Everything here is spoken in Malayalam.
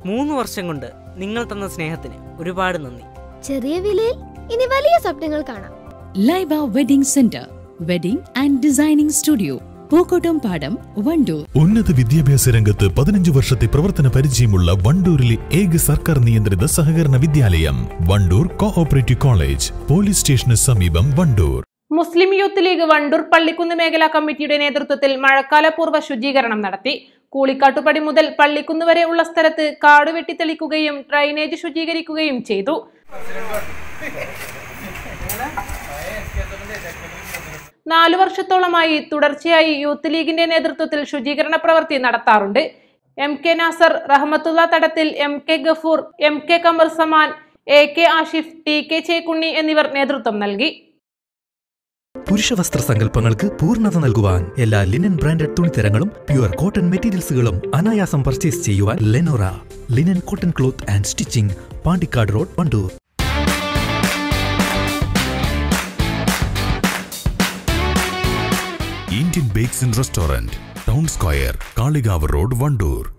മൂന്ന് വർഷം കൊണ്ട് നിങ്ങൾ തന്ന സ്നേഹത്തിന് ഒരുപാട് നന്ദി ചെറിയ വിലയിൽ ഇനി വലിയ സ്വപ്നങ്ങൾ കാണാം Laiba wedding centre wedding and designing studio Pookkottumpadam Wandoor ഉന്നത വിദ്യാഭ്യാസ രംഗത്ത് പതിനഞ്ച് വർഷത്തെ പ്രവർത്തന പരിചയമുള്ള വണ്ടൂരിലെ ഏക സർക്കാർ നിയന്ത്രിത സഹകരണ വിദ്യാലയം വണ്ടൂർ കോഓപ്പറേറ്റീവ് കോളേജ് പോലീസ് സ്റ്റേഷന് സമീപം Wandoor Muslim youth league Wandoor Pallikkunnu മേഖലാ കമ്മിറ്റിയുടെ നേതൃത്വത്തിൽ മഴക്കാലപൂർവ്വ ശുചീകരണം നടത്തി കൂളിക്കാട്ടുപടി മുതൽ പള്ളിക്കുന്ന് വരെ ഉള്ള സ്ഥലത്ത് കാട് വെട്ടിത്തെളിക്കുകയും ഡ്രൈനേജ് ശുചീകരിക്കുകയും ചെയ്തു നാലു വർഷത്തോളമായി തുടർച്ചയായി യൂത്ത് ലീഗിന്റെ നേതൃത്വത്തിൽ ശുചീകരണ പ്രവൃത്തി നടത്താറുണ്ട് M K Nasar Rahmathulla Thadathil M K Gafoor M K Qamar Zaman A K Ashif T K Chekkunni എന്നിവർ നേതൃത്വം നൽകി പുരുഷ വസ്ത്ര സങ്കല്പങ്ങൾക്ക് പൂർണ്ണത നൽകുവാൻ എല്ലാ ലിനൻ ബ്രാൻഡഡ് തുണിത്തരങ്ങളും പ്യുവർ കോട്ടൺ മെറ്റീരിയൽസുകളും അനായാസം പർച്ചേസ് ചെയ്യുവാൻ Lenora linen cotton cloth and stitching Pandikkad road Wandoor Indian bakes and restaurant town square Kalikavu road Wandoor